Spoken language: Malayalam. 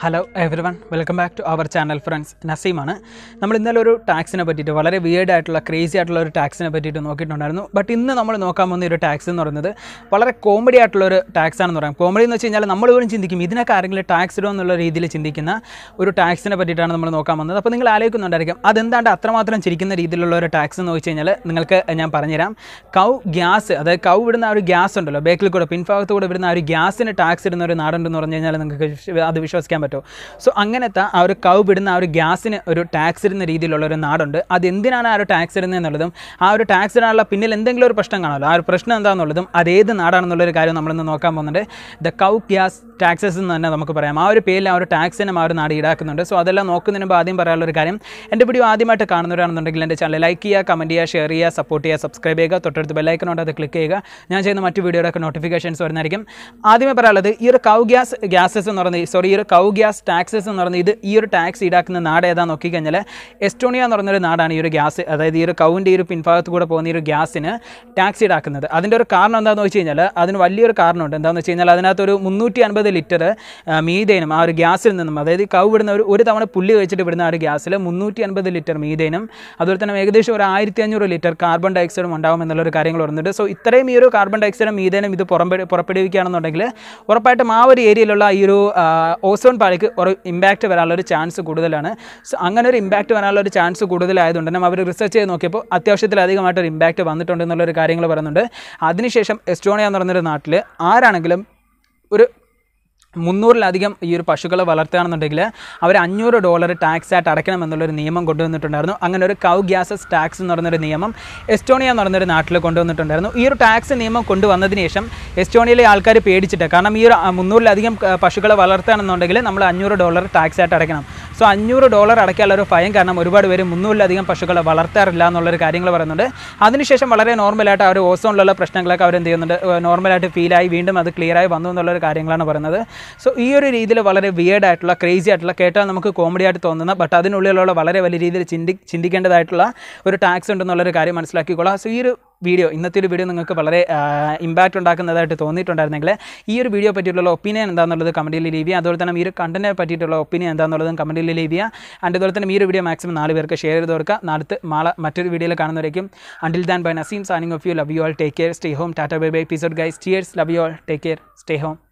hello everyone welcome back to our channel friends നസീമാണ് നമ്മൾ ഇന്നലെ ഒരു ടാക്സിനെ പറ്റിയിട്ട് വളരെ വിയേഡ് ആയിട്ടുള്ള ക്രേസി ആയിട്ടുള്ള ഒരു ടാക്സിനെ പറ്റിയിട്ട് നോക്കിയിട്ടുണ്ടായിരുന്നു ബട്ട് ഇന്ന് നമ്മൾ നോക്കാൻ പോകുന്ന ഒരു ടാക്സ് എന്ന് പറയുന്നത് വളരെ കോമഡി ആയിട്ടുള്ള ഒരു ടാക്സ് ആണെന്ന് പറയാം കോമഡി എന്ന് വെച്ച് കഴിഞ്ഞാൽ നമ്മൾ പോലും ചിന്തിക്കും ഇതിനൊക്കെ ആരെങ്കിലും ടാക്സ് ഇടുമോ എന്നുള്ള രീതിയിൽ ചിന്തിക്കുന്ന ഒരു ടാക്സിനെ പറ്റിയിട്ടാണ് നമ്മൾ നോക്കാൻ പോകുന്നത് അപ്പോൾ നിങ്ങൾ ആലോചിക്കുന്നുണ്ടായിരിക്കും അതെന്താണ്ട് അത്രമാത്രം ചിരിക്കുന്ന രീതിയിലുള്ള ഒരു ടാക്സ് എന്ന് വെച്ച് കഴിഞ്ഞാൽ നിങ്ങൾക്ക് ഞാൻ പറഞ്ഞുതരാം കൗ ഗ്യാസ് അതായത് കൗ വിടുന്ന ആ ഒരു ഗ്യാസ് ഉണ്ടല്ലോ ബേക്കിൽ കൂടെ പിൻഭാഗത്ത് കൂടെ വിടുന്ന ആ ഒരു ഗ്യാസിന് ടാക്സ് ഇടുന്ന ഒരു നാടുണ്ടെന്ന് പറഞ്ഞു കഴിഞ്ഞാൽ നിങ്ങൾക്ക് വിശ്വ- അത് വിശ്വസിക്കാൻ പറ്റുമോ സോ അങ്ങനത്തെ ആ ഒരു കൗ വിടുന്ന ആ ഒരു ഗ്യാസിന് ഒരു ടാക്സ് ഇടുന്ന രീതിയിലുള്ള ഒരു നാടുണ്ട് അത് എന്തിനാണ് ആ ഒരു ടാക്സ് ഇടുന്നത് എന്നുള്ളതും ആ ഒരു ടാക്സ് ഇടാനുള്ള പിന്നിൽ എന്തെങ്കിലും ഒരു പ്രശ്നം കാണുമല്ലോ ആ ഒരു പ്രശ്നം എന്താണെന്നുള്ളതും അത് ഏത് നാടാണെന്നുള്ളൊരു കാര്യം നമ്മളിന്ന് നോക്കാൻ പോകുന്നുണ്ട് ദ കൗ ഗ്യാസ് ടാക്സസ് എന്ന് തന്നെ നമുക്ക് പറയാം ആ ഒരു പേരിൽ ആ ഒരു ടാക്സിനും ആ ഒരു നാട് ഈടാക്കുന്നുണ്ട് സോ അതെല്ലാം നോക്കുന്നതിന് മുമ്പ് ആദ്യം പറയാനുള്ള ഒരു കാര്യം എൻ്റെ വീഡിയോ ആദ്യമായിട്ട് കാണുന്നവരാണെന്നുണ്ടെങ്കിൽ എൻ്റെ ചാനൽ ലൈക്ക് ചെയ്യുക കമൻറ്റ് ചെയ്യുക ഷെയർ ചെയ്യുക സപ്പോർട്ട് ചെയ്യുക സബ്സ്ക്രൈബ് ചെയ്യുക തൊട്ടടുത്ത് ബെല്ലൈക്കനോട്ട് അത് ക്ലിക്ക് ചെയ്യുക ഞാൻ ചെയ്യുന്ന മറ്റ് വീഡിയോയുടെ ഒക്കെ നോട്ടിഫിക്കേഷൻസ് വരുന്നതായിരിക്കും ആദ്യമേ പറയാനുള്ളത് ഈ ഒരു കൗ ഗ്യാസ് ഗ്യാസസ് എന്ന് പറയുന്നത് സോറി ഈ ഒരു കൗ ഗ്യാസ് ടാക്സസ് എന്ന് പറയുന്നത് ഇത് ഈ ഒരു ടാക്സ് ഈടാക്കുന്ന നാട് ഏതാന്ന് നോക്കിക്കഴിഞ്ഞാൽ എസ്റ്റോണിയ എന്ന് പറയുന്നൊരു നാടാണ് ഈ ഒരു ഗ്യാസ് അതായത് ഈ ഒരു കൗവിൻ്റെ ഈ ഒരു പിൻഭാഗത്ത് കൂടെ പോകുന്ന ഈ ഒരു ഗ്യാസിന് ടാക്സ് ഈടാക്കുന്നത് അതിൻ്റെ ഒരു കാരണം എന്താണെന്ന് വെച്ച് കഴിഞ്ഞാൽ അതിന് വലിയൊരു കാരണമുണ്ട് എന്താണെന്ന് വെച്ച് കഴിഞ്ഞാൽ അതിനകത്തൊരു മുന്നൂറ്റി അൻപത് ലിറ്റർ മീതേനും ആ ഒരു ഗ്യാസിൽ നിന്നും അതായത് ഈ കൗ വിടുന്ന ഒരു ഒരു തവണ പുല്ല് കഴിച്ചിട്ട് വിടുന്ന ആ ഒരു ഗ്യാസിൽ മുന്നൂറ്റി അൻപത് ലിറ്റർ മീതേനും അതുപോലെ തന്നെ ഏകദേശം ഒരു ആയിരത്തി അഞ്ഞൂറ് ലിറ്റർ കാർബൺ ഡയോക്സൈഡും ഉണ്ടാവും എന്നുള്ളൊരു കാര്യങ്ങൾ പറയുന്നുണ്ട് സോ ഇത്രയും ഈ ഒരു കാർബൺ ഡയോക്സൈഡും മീതേനും ഇത് പുറംപെ പുറപ്പെടുവിക്കുകയാണെന്നുണ്ടെങ്കിൽ ഉറപ്പായിട്ടും ആ ഒരു ഏരിയയിലുള്ള ഈ ഒരു ഓസോൺ പാളിക്ക് ഒരു ഇമ്പാക്റ്റ് വരാനുള്ള ഒരു ചാൻസ് കൂടുതലാണ് സോ അങ്ങനെ ഒരു ഇമ്പാക്റ്റ് വരാനുള്ള ഒരു ചാൻസ് കൂടുതലായതുകൊണ്ട് തന്നെ അവർ റിസർച്ച് ചെയ്ത് നോക്കിയപ്പോൾ അത്യാവശ്യത്തിലധികമായിട്ട് ഒരു ഇമ്പാക്റ്റ് വന്നിട്ടുണ്ട് എന്നുള്ളൊരു കാര്യങ്ങൾ പറയുന്നുണ്ട് അതിനുശേഷം എസ്റ്റോണിയ എന്ന് പറയുന്നൊരു നാട്ടിൽ ആരാണെങ്കിലും ഒരു മുന്നൂറിലധികം ഈ ഒരു പശുക്കളെ വളർത്തുകയാണെന്നുണ്ടെങ്കിൽ അവർ അഞ്ഞൂറ് ഡോളർ ടാക്സ് ആയിട്ട് അടയ്ക്കണം എന്നുള്ളൊരു നിയമം കൊണ്ടുവന്നിട്ടുണ്ടായിരുന്നു അങ്ങനെ ഒരു കൗ ഗ്യാസസ് ടാക്സ് എന്ന് പറയുന്നൊരു നിയമം എസ്റ്റോണിയ എന്ന് പറയുന്നൊരു നാട്ടിൽ കൊണ്ടുവന്നിട്ടുണ്ടായിരുന്നു ഈ ഒരു ടാക്സ് നിയമം കൊണ്ടുവന്നതിന് ശേഷം എസ്റ്റോണിയയിലെ ആൾക്കാർ പേടിച്ചിട്ട് കാരണം ഈ ഒരു ആ, മുന്നൂറിലധികം ക- പശുക്കളെ വളർത്തുകയാണെന്നുണ്ടെങ്കിൽ നമ്മൾ അഞ്ഞൂറ് ഡോളർ ടാക്സ് ആയിട്ട് അടയ്ക്കണം സോ അഞ്ഞൂറ് ഡോളർ അടയ്ക്കാനുള്ള ഒരു ഫയം കാരണം ഒരുപാട് പേര് മുന്നൂറിലധികം പശുക്കളെ വളർത്താറില്ല എന്നുള്ളൊരു കാര്യങ്ങൾ പറയുന്നുണ്ട് അതിനുശേഷം വളരെ നോർമലായിട്ട് ആ ഒരു ഓസോണിലുള്ള പ്രശ്നങ്ങളൊക്കെ അവർ എന്ത് ചെയ്യുന്നുണ്ട് നോർമലായിട്ട് ഫീലായി വീണ്ടും അത് ക്ലിയറായി വന്നു എന്നുള്ളൊരു കാര്യങ്ങളാണ് പറയുന്നത് സോ ഈ ഒരു രീതിയിൽ വളരെ വിയേഡ് ആയിട്ടുള്ള ക്രേസി ആയിട്ടുള്ള കേട്ടാൽ നമുക്ക് കോമഡി ആയിട്ട് തോന്നുന്ന ബട്ട് അതിനുള്ളിലുള്ള വളരെ വലിയ രീതിയിൽ ചിന്തി ചിന്തിക്കേണ്ടതായിട്ടുള്ള ഒരു ടാക്സ് ഉണ്ടെന്നുള്ളൊരു കാര്യം മനസ്സിലാക്കിക്കൊള്ളാം സോ ഈ ഒരു വീഡിയോ ഇന്നത്തെ ഒരു വീഡിയോ നിങ്ങൾക്ക് വളരെ ഇമ്പാക്റ്റ് ഉണ്ടാക്കുന്നതായിട്ട് തോന്നിയിട്ടുണ്ടായിരുന്നെങ്കിൽ ഈ ഒരു വീഡിയോ പറ്റിയിട്ടുള്ള ഒപ്പീനിയൻ എന്താണെന്നുള്ളത് കമൻറ്റിൽ ലീവ് ചെയ്യുക അതുപോലെ തന്നെ ഈ ഒരു കണ്ടന്റിനെ പറ്റിയിട്ടുള്ള ഒപ്പീനിയൻ എന്താണെന്നുള്ളതും കമൻറ്റിൽ ലീവ് ചെയ്യുക ആൻഡ് അതുപോലെ തന്നെ ഈ ഒരു വീഡിയോ മാക്സിമം നാല് പേർക്ക് ഷെയർ ചെയ്ത് കൊടുക്കുക നാളത്തെ നാളെ മറ്റൊരു വീഡിയോയിൽ കാണുന്നവരേക്കും until then bye Naseem signing off you love you all take care stay home ടാറ്റ bye bye episode guys cheers love you all take care stay home